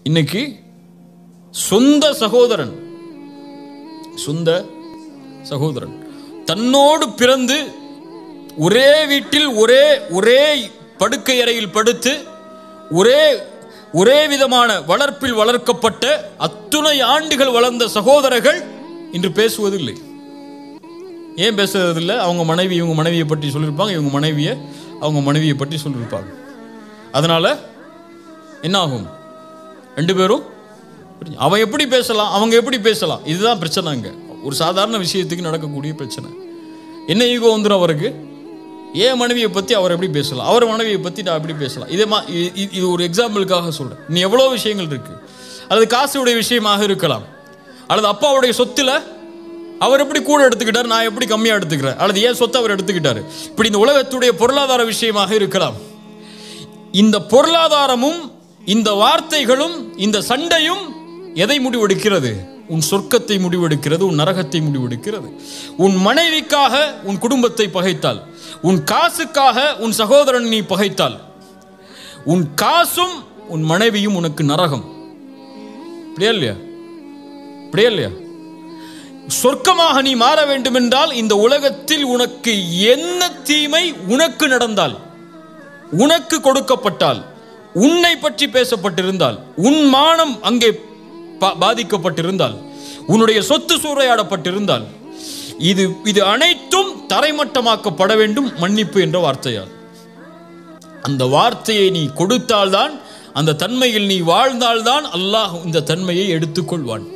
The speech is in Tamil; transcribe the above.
இன்னைக்கு சொந்த சகோதரன் சொந்த சகோதரன் தன்னோடு பிறந்து ஒரே வீட்டில் ஒரே ஒரே படுக்கை அறையில் படுத்து ஒரே ஒரே விதமான வளர்ப்பில் வளர்க்கப்பட்ட அத்துணை ஆண்டுகள் வளர்ந்த சகோதரர்கள் இன்று பேசுவதில்லை ஏன் பேசுறதில்ல அவங்க மனைவி இவங்க மனைவியை பற்றி சொல்லியிருப்பாங்க இவங்க மனைவியை அவங்க மனைவியை பற்றி சொல்லியிருப்பாங்க அதனால என்ன ஆகும் ரெண்டு பேரும் பிரிஞ்சு- அவன் எப்படி பேசலாம் அவங்க எப்படி பேசலாம் இதுதான் பிரச்சனை அங்க ஒரு சாதாரண விஷயத்துக்கு நடக்கக்கூடிய பிரச்சனை என்ன ஈகோ வந்துடும் அவருக்கு ஏன் மனைவியை பற்றி அவர் எப்படி பேசலாம் அவர் மனைவியை பற்றி நான் எப்படி பேசலாம் இதே மா இ- இ- இது ஒரு எக்ஸாம்பிளுக்காக சொல்கிறேன் நீ எவ்வளோ விஷயங்கள் இருக்கு அல்லது காசுடைய விஷயமாக இருக்கலாம் அல்லது அப்பாவுடைய சொத்துல அவர் எப்படி கூட எடுத்துக்கிட்டார் நான் எப்படி கம்மியாக எடுத்துக்கிறேன் அல்லது ஏன் சொத்தை அவர் எடுத்துக்கிட்டாரு இப்படி இந்த உலகத்துடைய பொருளாதார விஷயமாக இருக்கலாம் இந்த பொருளாதாரமும் இந்த வார்த்தைகளும் இந்த சண்டையும் எதை முடிவெடுக்கிறது உன் சொர்க்கத்தை முடிவெடுக்கிறது உன் நரகத்தை முடிவெடுக்கிறது உன் மனைவிக்காக உன் குடும்பத்தை பகைத்தால் உன் காசுக்காக உன் சகோதரன் நீ பகைத்தால் உன் காசும் உன் மனைவியும் உனக்கு நரகம் இப்படியா இல்லையா இப்படியா இல்லையா சொர்க்கமாக நீ மாற வேண்டுமென்றால் இந்த உலகத்தில் உனக்கு என்ன தீமை உனக்கு நடந்தால் உனக்கு கொடுக்கப்பட்டால் உன்னை பற்றி பேசப்பட்டிருந்தால் உன் மானம் அங்கே பா- பாதிக்கப்பட்டிருந்தால் உன்னுடைய சொத்து சூறையாடப்பட்டிருந்தால் இது இது அனைத்தும் தரைமட்டமாக்கப்பட வேண்டும் மன்னிப்பு என்ற வார்த்தையால் அந்த வார்த்தையை நீ கொடுத்தால்தான் அந்த தன்மையில் நீ வாழ்ந்தால்தான் அல்லாஹ் இந்த தன்மையை எடுத்துக்கொள்வான்